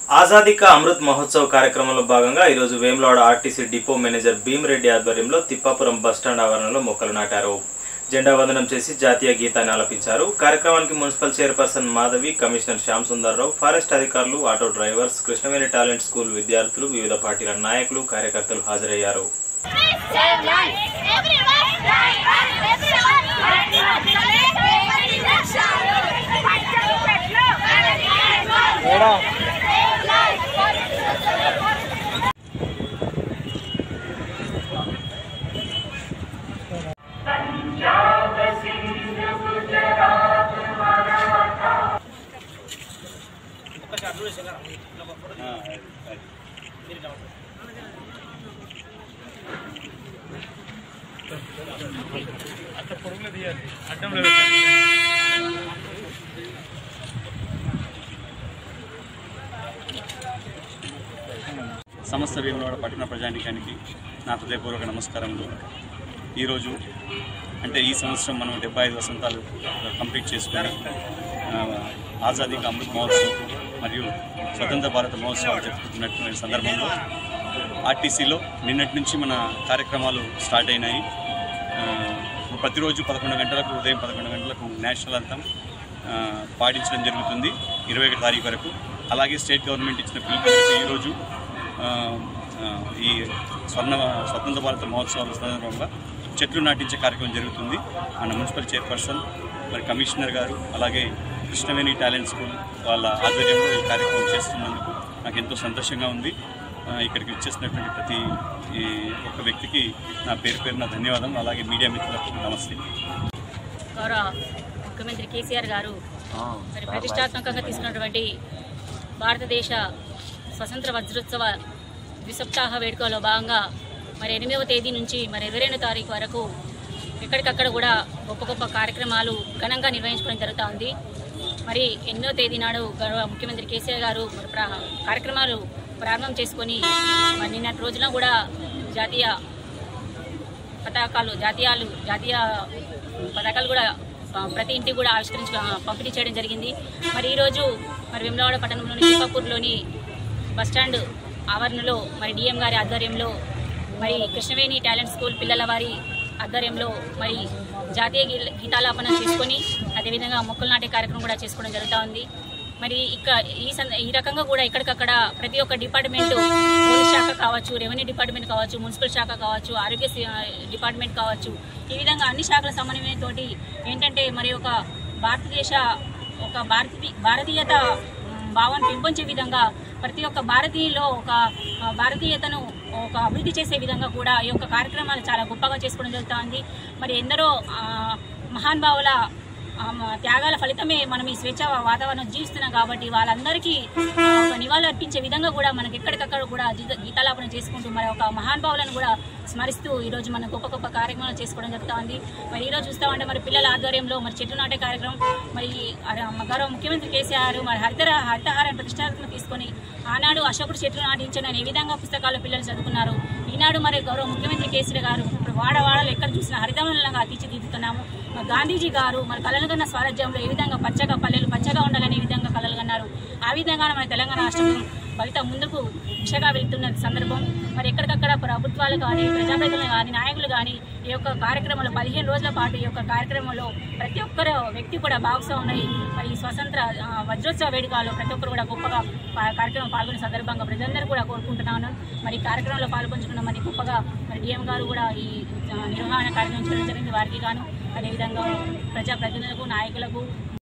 ఆజాదీ కా అమృత్ మహోత్సవ్ కార్యక్రమంలో భాగంగా ఈరోజు Vemulawada RTC depot manager Bhimireddy ఆధ్వర్యంలో తిప్పాపురం బస్టాండ్ ఆవరణలో మొక్కలు నాటారు జెండా వందనం చేసి జాతీయ గీతాన్ని ఆలపించారు కార్యక్రమానికి municipal chairperson Madhavi commissioner Shyam Sundarrao forest అధికారులు auto drivers Krishnaveni talent school విద్యార్థులు వివిధ పార్టీల నాయకులు కార్యకర్తలు హాజరయ్యారు Save life. Everyone, everyone, everyone. Save life. సమస్త వేములవాడ పట్టణ ప్రజానికానికి నా హృదయపూర్వక నమస్కారములు ఈరోజు అంటే ఈ సంవత్సరం మనం డెబ్బై ఐదు వసంతాలు కంప్లీట్ చేసుకొని ఆ, ఆజాదీ కా అమృత్ మహోత్సవ్ మరియు స్వతంత్ర భారత మహోత్సవాలు జరుపుకుంటున్నటువంటి సందర్భంలో ఆర్టీసీలో నిన్నటి నుంచి మన కార్యక్రమాలు స్టార్ట్ అయినాయి ఆ, ప్రతిరోజు పదకొండు గంటలకు ఉదయం పదకొండు గంటలకు నేషనల్ అంతం ఆ, పాటించడం జరుగుతుంది ఇరవై ఒకటి తారీఖు వరకు అలాగే స్టేట్ గవర్నమెంట్ ఇచ్చిన పిలుపు మేరకు ఈరోజు ఆ, ఆ, ఈ స్వర్ణ స్వతంత్ర భారత మహోత్సవాల సందర్భంగా చెట్లు నాటించే కార్యక్రమం జరుగుతుంది మన మున్సిపల్ చైర్పర్సన్ మరి కమిషనర్ గారు అలాగే కృష్ణవేణి టాలెంట్ స్కూల్ వాళ్ళ ఆధ్వర్యంలో ఈ కార్యక్రమం చేస్తున్నందుకు నాకు ఎంతో సంతోషంగా ఉంది ఆ, ఇక్కడికి వచ్చేసినటువంటి ప్రతి ఈ ఒక్క వ్యక్తికి నా పేరు పేరున ధన్యవాదం అలాగే మీడియా మిత్రులకు నమస్తే గౌరవ ముఖ్యమంత్రి కేసీఆర్ గారు మరి ప్రతిష్టాత్మకంగా తీసుకున్నటువంటి భారతదేశ స్వతంత్ర వజ్రోత్సవ ద్విసప్తాహ వేడుకలో భాగంగా మరి ఎనిమిదవ తేదీ నుంచి మరి ఇరవై రెండు తారీఖు వరకు ఎక్కడికక్కడ కూడా గొప్ప గొప్ప కార్యక్రమాలు ఘనంగా నిర్వహించుకోవడం జరుగుతూ ఉంది మరి ఎన్నో తేదీ నాడు గౌరవ ముఖ్యమంత్రి కేసీఆర్ గారు మరి ప్రా- కార్యక్రమాలు ప్రారంభం చేసుకొని మరి నిన్నటి రోజున కూడా జాతీయ పతాకాలు జాతీయాలు జాతీయ పతాకాలు కూడా ఆ, ప్రతి ఇంటికి కూడా ఆవిష్కరించి ఆ, పంపిణీ చేయడం జరిగింది మరి ఈరోజు మరి వెమ్లవాడ పట్టణంలోని దీపాపూర్లోని బస్టాండ్ ఆవరణలో మరి డిఎం గారి ఆధ్వర్యంలో మరి కృష్ణవేణి టాలెంట్ స్కూల్ పిల్లల వారి ఆధ్వర్యంలో మరి జాతీయ గీ- గీతాలాపన చేసుకొని అదేవిధంగా మొక్కలు నాటే కార్యక్రమం కూడా చేసుకోవడం జరుగుతూ ఉంది మరి ఇక ఈ సంద ఈ రకంగా కూడా ఎక్కడికక్కడ ప్రతి ఒక్క డిపార్ట్మెంట్ పోలీస్ శాఖ కావచ్చు రెవెన్యూ డిపార్ట్మెంట్ కావచ్చు మున్సిపల్ శాఖ కావచ్చు ఆరోగ్య సి- డిపార్ట్మెంట్ కావచ్చు ఈ విధంగా అన్ని శాఖల సమన్వయంతో ఏంటంటే మరి ఒక భారతదేశ ఒక భారతీ భారతీయత మ్, భావాన్ని పెంపొంచే విధంగా ప్రతి ఒక్క భారతీయులో ఒక ఆ, భారతీయతను ఒక అభివృద్ధి చేసే విధంగా కూడా ఈ యొక్క కార్యక్రమాలు చాలా గొప్పగా చేసుకోవడం జరుగుతుంది మరి ఎందరో ఆ, మహానుభావుల ఆ, మ- త్యాగాల ఫలితమే మనం ఈ స్వేచ్ఛ వాతావరణం జీవిస్తున్నాం కాబట్టి వాళ్ళందరికీ ఆ, ఒక నివాళులు అర్పించే విధంగా కూడా మనకి ఎక్కడికక్కడ కూడా గీత- గీతాలాపన చేసుకుంటూ మరి ఒక మహానుభావులను కూడా స్మరిస్తూ ఈరోజు మన గొప్ప గొప్ప కార్యక్రమాలు చేసుకోవడం జరుగుతూ ఉంది మరి ఈరోజు చూస్తామంటే మరి పిల్లల ఆధ్వర్యంలో మరి చెట్టు నాటే కార్యక్రమం మరి అర- మ- గౌరవ ముఖ్యమంత్రి కేసీఆర్ మరి హరితర హరితహారాన్ని ప్రతిష్టాత్మక తీసుకొని ఆనాడు అశోకుడు చెట్లు నాటించని ఏ విధంగా పుస్తకాలు పిల్లలు చదువుకున్నారు ఈనాడు మరి గౌరవ ముఖ్యమంత్రి కేసీఆర్ గారు ఇప్పుడు వాడవాడలు ఎక్కడ చూసినా హరితవనంగా తీర్చిదిద్దుతున్నాము మరి గాంధీజీ గారు మరి కలలు కన్న స్వరాజ్యంలో ఏ విధంగా పచ్చగా పల్లెలు పచ్చగా ఉండాలనే విధంగా కలలు కన్నారు ఆ విధంగా మన తెలంగాణ రాష్ట్రం భవిత ముందుకు దిశగా వెళ్తున్న సందర్భం మరి ఎక్కడికక్కడ ప్రభుత్వాలు కానీ ప్రజాప్రతినిధులు కానీ నాయకులు కానీ ఈ యొక్క కార్యక్రమంలో పదిహేను రోజుల పాటు ఈ యొక్క కార్యక్రమంలో ప్రతి ఒక్కరు వ్యక్తి కూడా భాగస్వాములై మరి ఈ స్వతంత్ర ఆ, వజ్రోత్సవ వేడుకలో ప్రతి ఒక్కరు కూడా గొప్పగా పా- కార్యక్రమం పాల్గొనే సందర్భంగా ప్రజలందరూ కూడా కోరుకుంటున్నాను మరి ఈ కార్యక్రమంలో పాల్గొంచుకున్న మరి గొప్పగా మరి డిఎం గారు కూడా ఈ ఆ, నిర్వహణ కార్యక్రమం చేయడం జరిగింది వారికి గాను అదేవిధంగా ప్రజాప్రతినిధులకు నాయకులకు